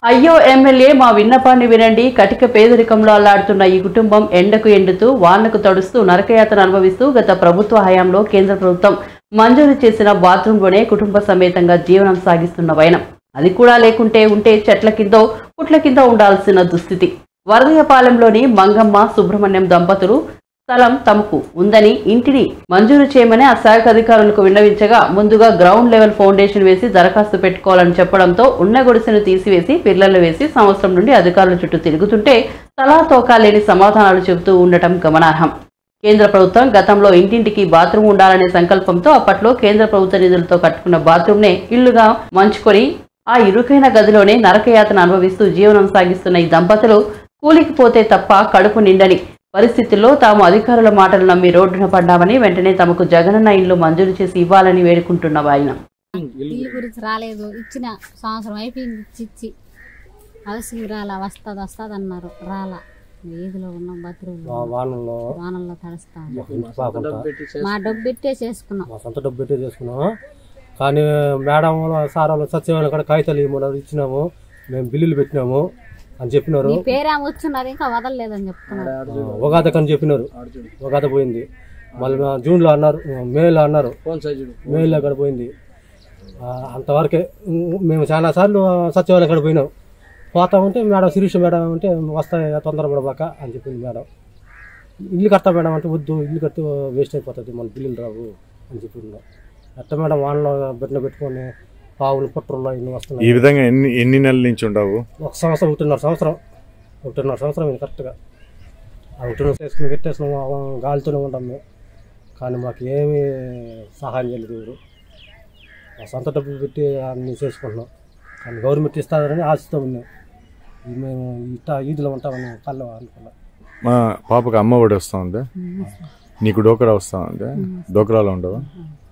అయ్యో ఎమ్మెల్యే మా విన్నపాన్ని వినండి కటిక పేదరికంలో అల్లాడుతున్న ఈ కుటుంబం ఎండకు ఎండుతూ వానకు తడుస్తూ నరకయాతన అనుభవిస్తూ గత ప్రభుత్వ హయాంలో కేంద్ర ప్రభుత్వం మంజూరు చేసిన బాత్రూంలోనే కుటుంబ సమేతంగా జీవనం సాగిస్తున్న వైనం అది కూడా లేకుంటే ఉంటే చెట్ల కిందో పుట్ల కింద ఉండాల్సిన దుస్థితి వరదయపాలెంలోని మంగమ్మ సుబ్రహ్మణ్యం దంపతులు స్థలం తమకు ఉందని ఇంటిని మంజూరు చేయమని ఆ శాఖ అధికారులకు విన్నవించగా ముందుగా గ్రౌండ్ లెవెల్ ఫౌండేషన్ వేసి దరఖాస్తు పెట్టుకోవాలని చెప్పడంతో ఉన్న గుడిసెను తీసివేసి పిల్లలు వేసి సంవత్సరం నుండి అధికారుల చుట్టూ తిరుగుతుంటే తలా తోకా లేని సమాధానాలు చెబుతూ ఉండటం గమనార్హం కేంద్ర ప్రభుత్వం గతంలో ఇంటింటికి బాత్రూమ్ ఉండాలనే సంకల్పంతో అప్పట్లో కేంద్ర ప్రభుత్వ నిధులతో కట్టుకున్న బాత్రూమ్నే ఇల్లుగా మంచుకొని ఆ ఇరుకైన గదిలోనే నరకయాతన అనుభవిస్తూ జీవనం సాగిస్తున్న ఈ దంపతులు కూలికి పోతే తప్ప కడుపు నిండని పరిస్థితుల్లో తాము అధికారుల మాటలు నమ్మి రోడ్డున పడ్డామని వెంటనే తమకు జగనన్న ఇల్లు మంజూరు చేసి ఇవ్వాలని వేడుకుంటున్న ఆయన ఇల్లు గురించి రాలేదు ఇచ్చిన సంవత్సరం అయిపోయింది ఇచ్చి ఇచ్చి అవసరం రాలా వస్తుంది వస్తుంది అన్నారు రాలా వీధిలో ఉన్నాం బతురులో వానల్లో వానల్లో తడుస్తాం ఇంటి పాకుంటా మా డబ్బు పెట్టే చేసుకున్నాం మా సొంత డబ్బు పెట్టే చేసుకున్నాము కానీ మేడం వాళ్ళు, సార్ వాళ్ళు సత్యవాళ్ళు కూడా కాగితాలు ఇవ్వమన్నారు ఇచ్చినాము మేము బిల్లులు పెట్టినాము అని చెప్పినారు నీ పేరేమో వచ్చున్నారు ఇంకా వదలలేదని చెప్తున్నారు ఉగాదకు అని చెప్పినారు ఉగాద పోయింది మళ్ళీ మా జూన్లో అన్నారు మేలో అన్నారు మేలో అక్కడ పోయింది ఆ, అంతవరకే ఉమ్, మేము చాలా సార్లు సత్యవాళ్ళ అక్కడ పోయినాం పోతా ఉంటే మేడం శిరీష మేడం అంటే వస్తాయి తొందరపడబాక అని చెప్పింది మేడం ఇల్లు కడతా మేడం అంటే వద్దు ఇల్లు కడితే వేస్ట్ అయిపోతుంది మన బిల్లులు రావు అని చెప్పింది ఎట్ట మేడం వానలో బిడ్డ పెట్టుకొని పావులు పుట్టరులో ఇన్ని ఈ వస్తున్నాయి విధంగా ఎన్ని ఎన్ని నెలల నుంచి ఉండవు ఒక సంవత్సరం ఒకటిన్నర సంవత్సరం ఒకటిన్నర సంవత్సరం ఇది కరెక్ట్గా ఆ ఒకటిన్నర చేసుకుని పెట్టేసినాము ఆ గాలితోనే ఉంటాం మేము కానీ మాకు ఏమీ సహాయం చేయలేదు ఎవరు మా సొంత డబ్బులు పెట్టి అన్ని చేసుకుంటున్నాం కానీ గవర్నమెంట్ ఇస్తారని ఆశతో ఉన్నాం ఇది మేము ఇట్లా ఈదులో ఉంటామని కళ్ళ అనుకున్నాం మా పాపకు అమ్మ ఒడి వస్తా ఉందా నీకు డోకరా వస్తా ఉందా డోకరాలో ఉండవా